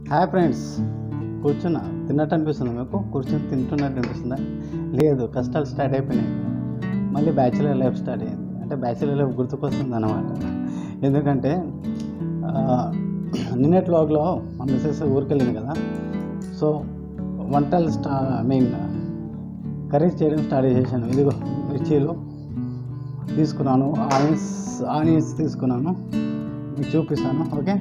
Hi friends కూర్చున్నా తిన్నట్టు అనిపిస్తుంది మీకు కూర్చొని తింటున్నట్టు అనిపిస్తుందా లేదు కష్టాలు స్టార్ట్ అయిపోయినాయి మళ్ళీ బ్యాచులర్ లైఫ్ స్టార్ట్ అయింది అంటే బ్యాచులర్ లైఫ్ గుర్తుకొస్తుంది అనమాట ఎందుకంటే ఆ, నిన్నటి వ్లాగ్లో మా మిస్సెస్ ఊరికి వెళ్ళింది కదా సో వంటలు స్టా ఐ మీన్ కర్రీస్ చేయడం స్టార్ట్ చేశాను ఇదిగో మిర్చీలు తీసుకున్నాను ఆనియన్స్ ఆనియన్స్ తీసుకున్నాను మీకు చూపిస్తాను ఓకే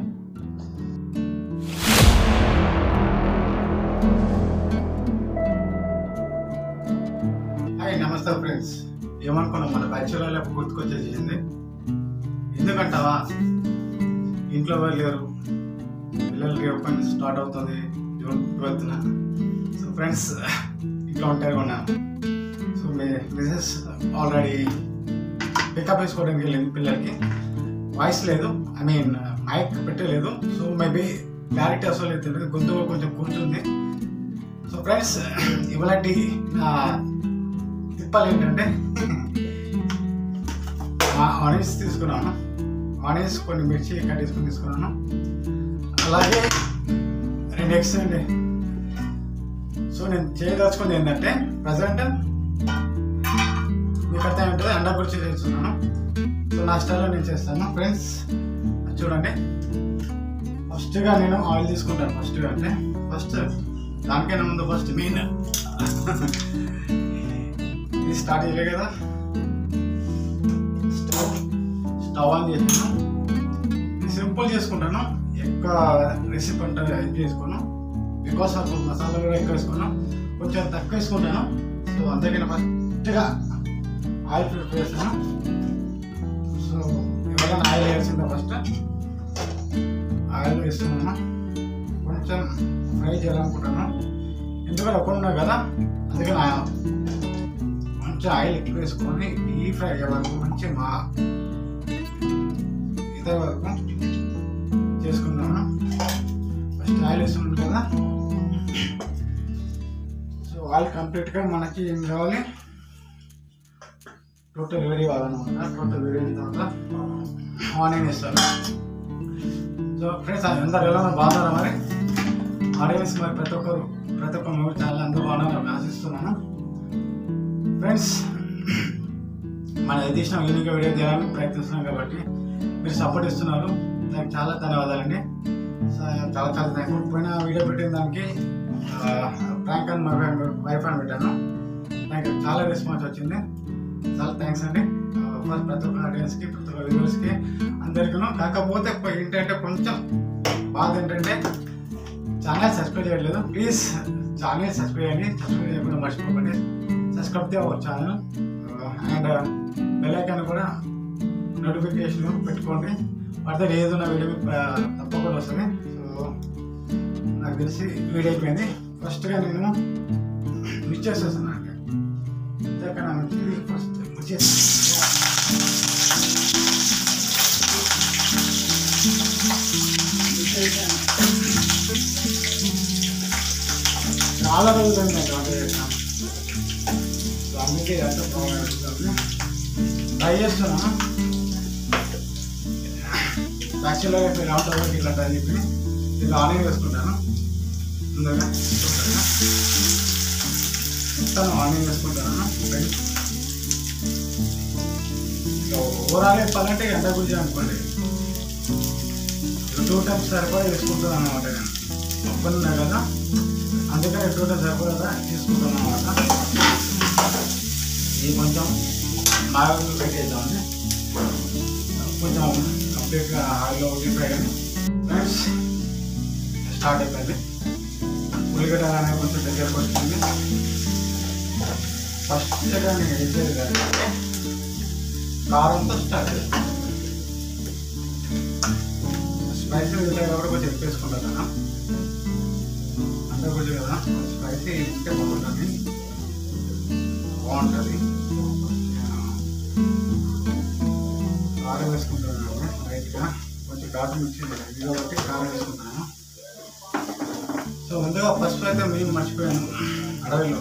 హాయ్ నమస్తే ఫ్రెండ్స్ ఏమనుకున్నాం మన బ్యాచులర్ లైఫ్ గుర్తుకొచ్చేసింది ఎందుకంటావా ఇంట్లో వాళ్ళు లేరు పిల్లలకి ఓపెన్ స్టార్ట్ అవుతుంది జూన్ ట్వెల్త్న సో ఫ్రెండ్స్ ఇంట్లో ఒంటరిగా ఉన్నాను సో మీ మిసెస్ ఆల్రెడీ పికప్ వేసుకోవడానికి వెళ్ళింది పిల్లలకి వాయిస్ లేదు ఐ మీన్ మైక్ పెట్టలేదు సో మేబీ క్లారిటీ అసలు తెలియదు గొంతు కూడా కొంచెం కూర్చుంది సో ఫ్రెండ్స్ ఇవాళటి నా తిప్పాలు ఏంటంటే ఆనియన్స్ తీసుకున్నాను ఆనియన్స్ కొన్ని మిర్చి కట్ చేసుకొని తీసుకున్నాను అలాగే రెండు ఎగ్స్ అండి సో నేను చేయదలుచుకుంది ఏంటంటే ప్రజెంట్ మీకు అర్థం ఉంటుంది అండా గురించి చేస్తున్నాను సో నా స్టైల్లో నేను చేస్తాను ఫ్రెండ్స్ చూడండి ఫస్ట్గా నేను ఆయిల్ తీసుకుంటాను ఫస్ట్గా అంటే ఫస్ట్ దానికైనా ముందు ఫస్ట్ మెయిన్ ఇది స్టార్ట్ చేయలే కదా స్టవ్ స్టవ్ ఆన్ చేసాను ఇది సింపుల్ చేసుకుంటాను ఎక్కువ రెసిపీ అంటే ఇది చేసుకోను బికాస్ ఆఫ్ మసాలా కూడా ఎక్కువ వేసుకున్నాను కొంచెం తక్కువ వేసుకుంటాను సో అందుకని ఫస్ట్గా ఆయిల్ ప్రిపేర్ చేస్తాను సో ఎవరైనా ఆయిల్ వేసిందా ఫస్ట్ ఆయిల్ వేస్తున్నాను కొంచెం ఫ్రై చేయాలనుకుంటాను ఎందుకంటే ఒక్కడున్నా కదా అందుకని ఆ- కొంచెం ఆయిల్ ఎక్కువ వేసుకొని డీప్ ఫ్రై అయ్యే వరకు మంచి మా ఇదే వరకు చేసుకున్నాను ఫస్ట్ ఆయిల్ వేస్తున్నాను కదా సో ఆయిల్ కంప్లీట్గా మనకి ఏం కావాలి టోటల్ వేడి కావాలన్నమాట టోటల్ వేడి అయిన తర్వాత ఆనియన్ వేస్తాను సో ఫ్రెండ్స్ అందరు ఎలా ఉన్నారు? బాగున్నారా మరి ఆడియన్స్ మరి ప్రతి ఒక్కరు ప్రతి ఒక్క మూవీ ఛానల్ అందరూ బాగున్నారని ఆశిస్తున్నాను ఫ్రెండ్స్ మన ఎడిషన్ యూనిక్ వీడియో తీయడానికి ప్రయత్నిస్తున్నాం కాబట్టి మీరు సపోర్ట్ ఇస్తున్నారు దానికి చాలా ధన్యవాదాలండి సో చాలా చాలా థ్యాంక్ పోయిన వీడియో పెట్టిన దానికి ప్రాంక్ అని మై వైఫ్ అని పెట్టాను దానికి చాలా రెస్పాన్స్ వచ్చింది చాలా థ్యాంక్స్ అండి ఫస్ట్ ప్రతి ఒక్క ఆడియన్స్కి ప్రతి ఒక్క వ్యూవర్స్కి అందరికీ కాకపోతే కొ- ఏంటంటే కొంచెం బాధ ఏంటంటే ఛానల్ సబ్స్క్రైబ్ చేయలేదు ప్లీజ్ ఛానల్ సబ్స్క్రైబ్ చేయండి సబ్స్క్రైబ్ చేయకుండా మర్చిపోకండి subscribe the our channel and bell icon కూడా నోటిఫికేషన్ పెట్టుకోండి ఫర్దర్ ఏదైనా వీడియో మీకు, ఆ, తప్పకుండా వస్తుంది సో నాకు తెలిసి వీడియో అయిపోయింది ఫస్ట్గా నేను మిక్స్ చేసేస్తాను అంటే ఇందాక నా నుంచి ఫస్ట్ మిక్స్ చాలా రోజులు నేను ఆర్డర్ చేశాను సో అందుకే ఎంత బాగుంటుంది ట్రై చేస్తున్నాను యాక్చువల్గా ఇప్పుడు ఎలా ఉంటుందో ఇట్లా ట్రై చెప్పి ఇది ఆనియన్ వేసుకుంటాను ముందుగా చూస్తాను మొత్తం ఆనియన్ వేసుకుంటాను ఫ్రెండ్స్ సో ఓవరాల్ చెప్పాలంటే ఎండ గురించి అనుకోండి టూ టైమ్స్ సరిపడా వేసుకుంటాను అనమాట నేను ఒక్కనున్నా కదా అందుకని టూ టైమ్స్ సరిపడా తీసుకుంటాను అనమాట ఇది కొంచెం బాగా పెట్టేద్దామండి కొంచెం కంప్లీట్గా ఆయిల్లో డీప్ ఫ్రై కానీ ఫ్రెండ్స్ స్టార్ట్ అయిపోయింది ఉల్లిగడ్డ అనేది కొంచెం దగ్గరకు వచ్చింది ఫస్ట్ నేను వేసేది ఏంటంటే కారంతో స్టార్ట్ చేస్తాను స్పైసీ ఉంటాయి కాబట్టి కొంచెం ఎక్కువ వేసుకుంటాను కదా అంతా కొంచెం కదా స్పైసీ ఉంటే బాగుంటుంది బాగుంటుంది కారం వేసుకుంటాను లైట్గా కొంచెం కారం మిక్సీ ఇది కాబట్టి కారం వేసుకుంటాను సో ముందుగా ఫస్ట్ అయితే మేము మర్చిపోయాను అడవిలో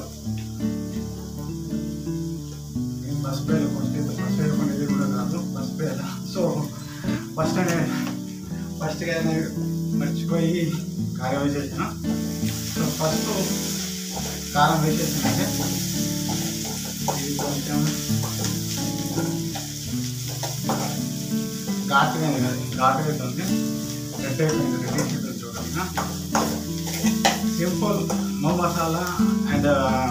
నేను ఫస్ట్ పేరు ఫస్ట్ అయితే ఫస్ట్ పేరు ఇది కూడా కాదు ఫస్ట్ పేరు సో ఫస్ట్ ఫస్ట్గా మర్చిపోయి కారం వేసేసిన సో ఫస్ట్ కారం వేసేసిందంటే ఇది కొంచెం ఘాటుగా ఉంది కదా ఘాటుగా అవుతుంది రెడ్ అయిపోయింది రెడ్ అయిపోయింది చూడండి సింపుల్ నో మసాలా అండ్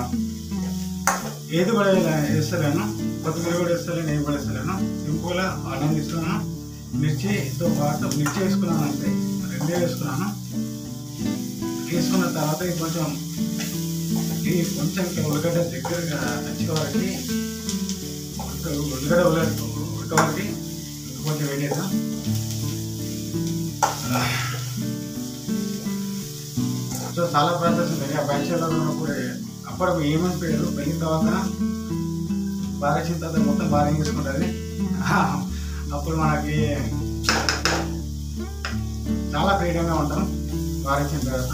ఏది కూడా ఇలా వేస్తలేను కొత్తిమీర కూడా వేస్తలేను ఏది కూడా వేస్తలేను సింపుల్గా ఆనియన్ తీసుకున్నాను మిర్చితో పాటు మిర్చి వేసుకున్నాను అంతే రెండే వేసుకున్నాను వేసుకున్న తర్వాత ఇది కొంచెం ఇది కొంచెం ఉల్లిగడ్డ దగ్గరగా వచ్చే వరకు ఉడక ఉల్లిగడ్డ ఉల్ల ఉడక వరకు కొంచెం వేడేద్దాం సో చాలా ప్రాసెస్ ఉంది ఆ బ్యాచులర్ ఉన్నప్పుడు అప్పుడు ఏమనిపోయారు పెళ్ళిన తర్వాత బాగా వచ్చిన తర్వాత మొత్తం బాగా చేసుకుంటుంది అప్పుడు మనకి చాలా ఫ్రీడంగా ఉంటాం బాగా వచ్చిన తర్వాత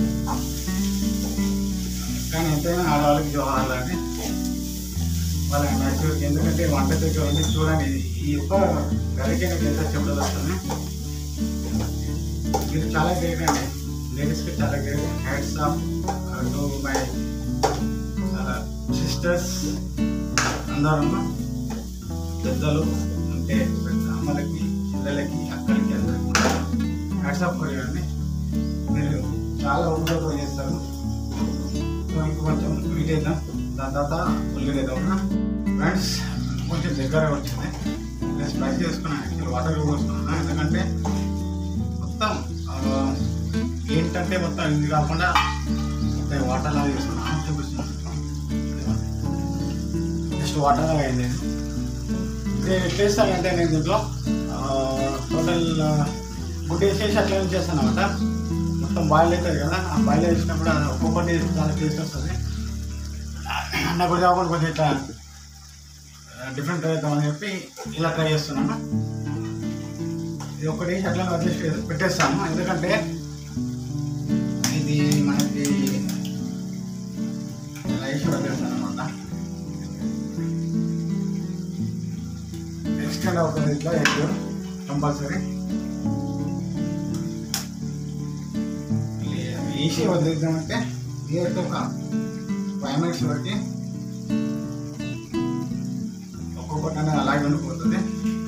కానీ ఎంతైనా ఆడవాళ్ళకి జోహార్లు అండి వాళ్ళ మ్యాచ్యూర్కి ఎందుకంటే వంట దగ్గర ఉండి చూడండి ఈ యొక్క గరికి నాకు ఎంత చెమటలు వస్తుంది ఇది చాలా గ్రేట్ అండి లేడీస్కి చాలా great hats off to my sisters అందరూ పెద్దలు అంటే పెద్ద అమ్మలకి పిల్లలకి అక్కలకి అందరికి హ్యాట్స్ ఆఫ్ ఫర్ అండి మీరు చాలా ఉపయోగం చేస్తారు సో ఇంక కొంచెం వీట్ వేద్దాం దాని తర్వాత ఉల్లి వేద్దాం ఫ్రెండ్స్ కొంచెం దగ్గర వచ్చింది నేను స్పైసీ చేసుకున్నాను యాక్చువల్ వాటర్ పోసుకున్నాను ఎందుకంటే మొత్తం ఆ, ఏంటంటే మొత్తం ఇది కాకుండా మొత్తం వాటర్ లాగా చేసుకున్నాను చూపిస్తున్నాను జస్ట్ వాటర్ లాగా అయింది ఇది చేస్తానంటే నేను దీంట్లో టోటల్ గుడ్ వేసేసి అట్లా చేస్తాను అనమాట మొత్తం బాయిల్ అవుతుంది కదా ఆ బాయిల్ వేసినప్పుడు అది ఒక్కొక్కటి చాలా టేస్ట్ వస్తుంది నాకు కూడా కాకుండా కొంచెం ఇట్లా డిఫరెంట్ ట్రై అవుతామని చెప్పి ఇలా ట్రై చేస్తున్నాను ఇది ఒకటి అట్లా అడ్జస్ట్ చేసి పెట్టేస్తాను ఎందుకంటే ఇది మనకి ఇలా వేసి పెట్టేస్తాను అనమాట ఎక్స్టెండ్ అవుతుంది ఇట్లా ఎక్కువ కంపల్సరీ వేసి వదిలేద్దామంటే ఇదైతే ఒక ఫైవ్ మినిట్స్ వరకు ఒక్కొక్కటి అనేది అలాగే ఉండిపోతుంది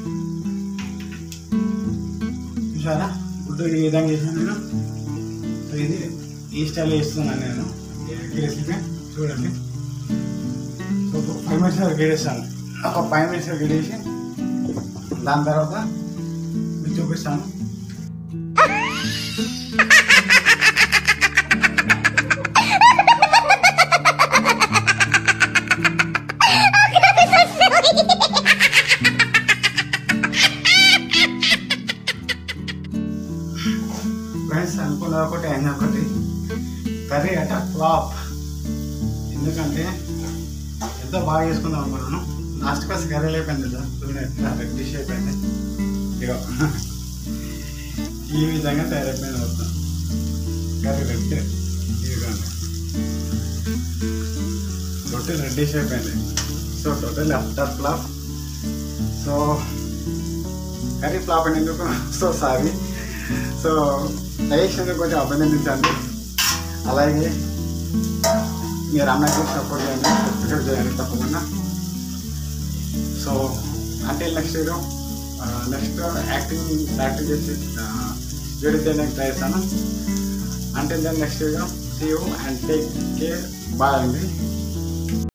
చూసారా గుడ్డు ఈ విధంగా చేసాను నేను సో ఇది ఈ స్టైల్ వేస్తున్నాను నేను రెసిపీ చూడండి సో ఒక ఫైవ్ మినిట్స్ వరకు గడిస్తాను ఒక ఫైవ్ మినిట్స్ వరకు గడిసి దాని తర్వాత మీకు చూపిస్తాను ఫ్రెండ్స్ అనుకున్న ఒకటి అయిన ఒకటి కర్రీ అట ఫ్లాప్ ఎందుకంటే ఎంతో బాగా చేసుకుందాం అనుకున్నాను లాస్ట్ క్లాస్ కర్రీ అయిపోయింది కదా చూడండి ఎట్లా రెడ్డిష్ అయిపోయింది ఇగో ఈ విధంగా తయారైపోయింది మొత్తం కర్రీ రెడ్ ఇదిగోండి రొట్టె రెడ్డిష్ అయిపోయింది so total after flop so curry flop అయినందుకు సో సారీ సో డైజెషన్ కొంచెం అభినందించండి అలాగే మీరు అన్నకి సపోర్ట్ చేయండి సబ్స్క్రైబ్ చేయండి తప్పకుండా సో అంటే next video next acting practice చేసి వీడియో చేయడానికి ట్రై చేస్తాను అంటే then next video see you and take care bye అండి